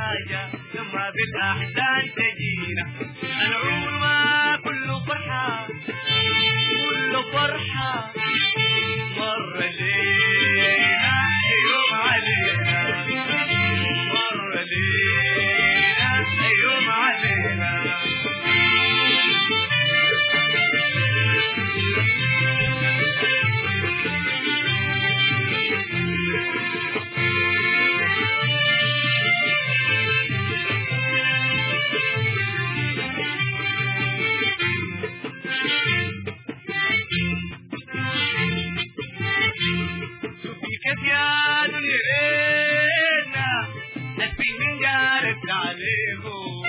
حاجة لما بالأحزان تجينا العمر ما كله فرحة كله فرحة مر لينا يوم علينا مر لينا يوم علينا كيف يا دنيا السنين جارت عليكم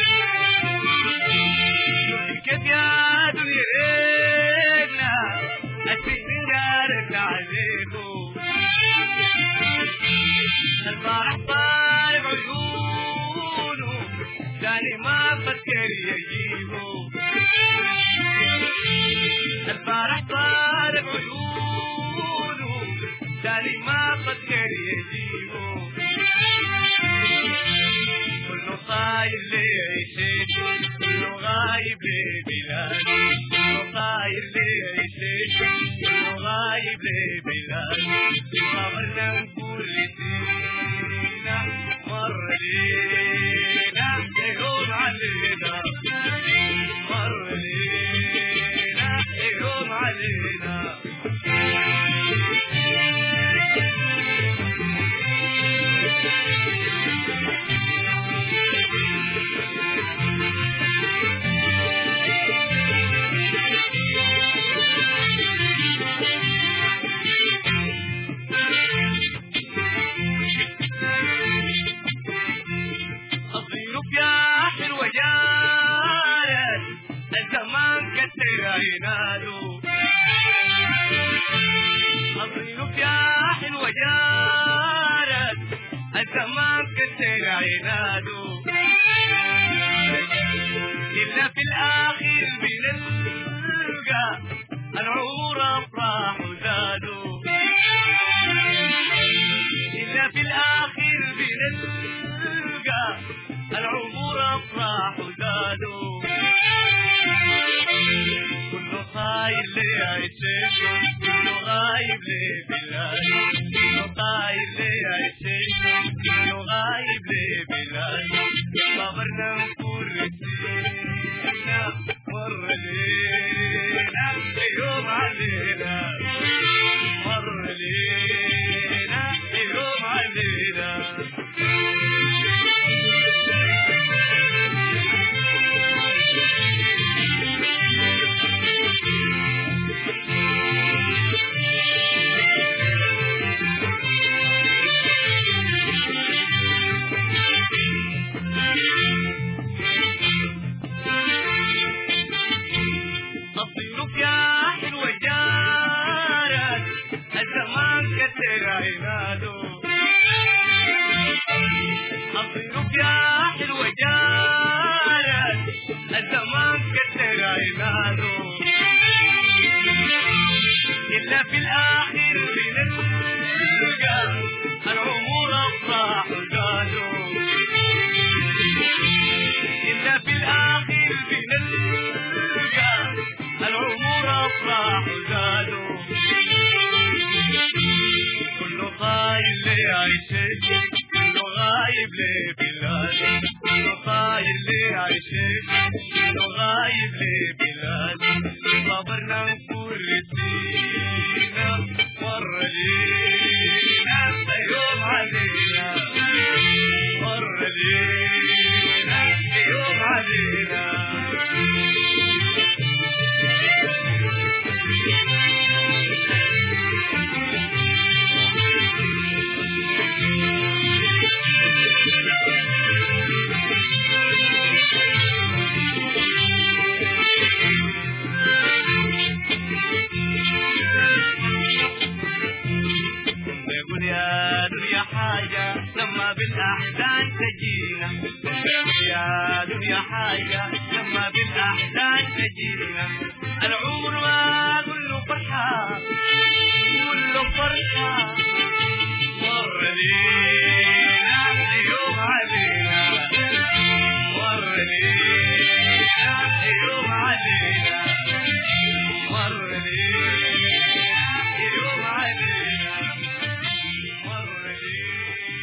كيف يا دنيا السنين جارت عليكم البارح طالب عيونه ثاني ما فكر يجيبه البارح طالب عيونه ثاني ما فكر يجيبه كله خايف ليعيش كله غايب لبلاد كله خايف ليعيش كله غايب لبلاد صبرنا نقول لسينا مر لينا يوم علينا مر لينا يوم علينا الضيوف يا حلوة جارت الزمان كتر ينادوا الضيوف يا حلوة جارت الزمان كتر ينادوا إلا في الآخر بنلقى العمر أفراح وزادوا إلا في الآخر بنلقى العمر أفراح وزادوا كله خايب ليعيش كله غايب لبلاد كله خايب ليعيش كله غايب لبلاد صبرنا نقول رسينا مر لينا يوم علينا مر لينا يوم علينا الضيوف يا حلوة جارت الزمان كتر عناده الضيوف يا حلوة جارت الزمان كتر عناده إلا في الآخر بنلقى العمر أفراح وزادوا إلا في الآخر بنلقى العمر أفراح وزادوا كله خايب ليعيش كله غايب لبلاد كله خايب ليعيش كله غايب لبلاد صبرنا نقول رسينا مر لينا يوم علينا مر لينا يوم علينا يقول يا دنيا حاجة لما بالأحزان تجينا يا دنيا حاجة لما بالأحزان تجينا العمر ما كله فرحة كله فرحة مر لينا يوم علينا لينا يوم علينا مر لينا يوم علينا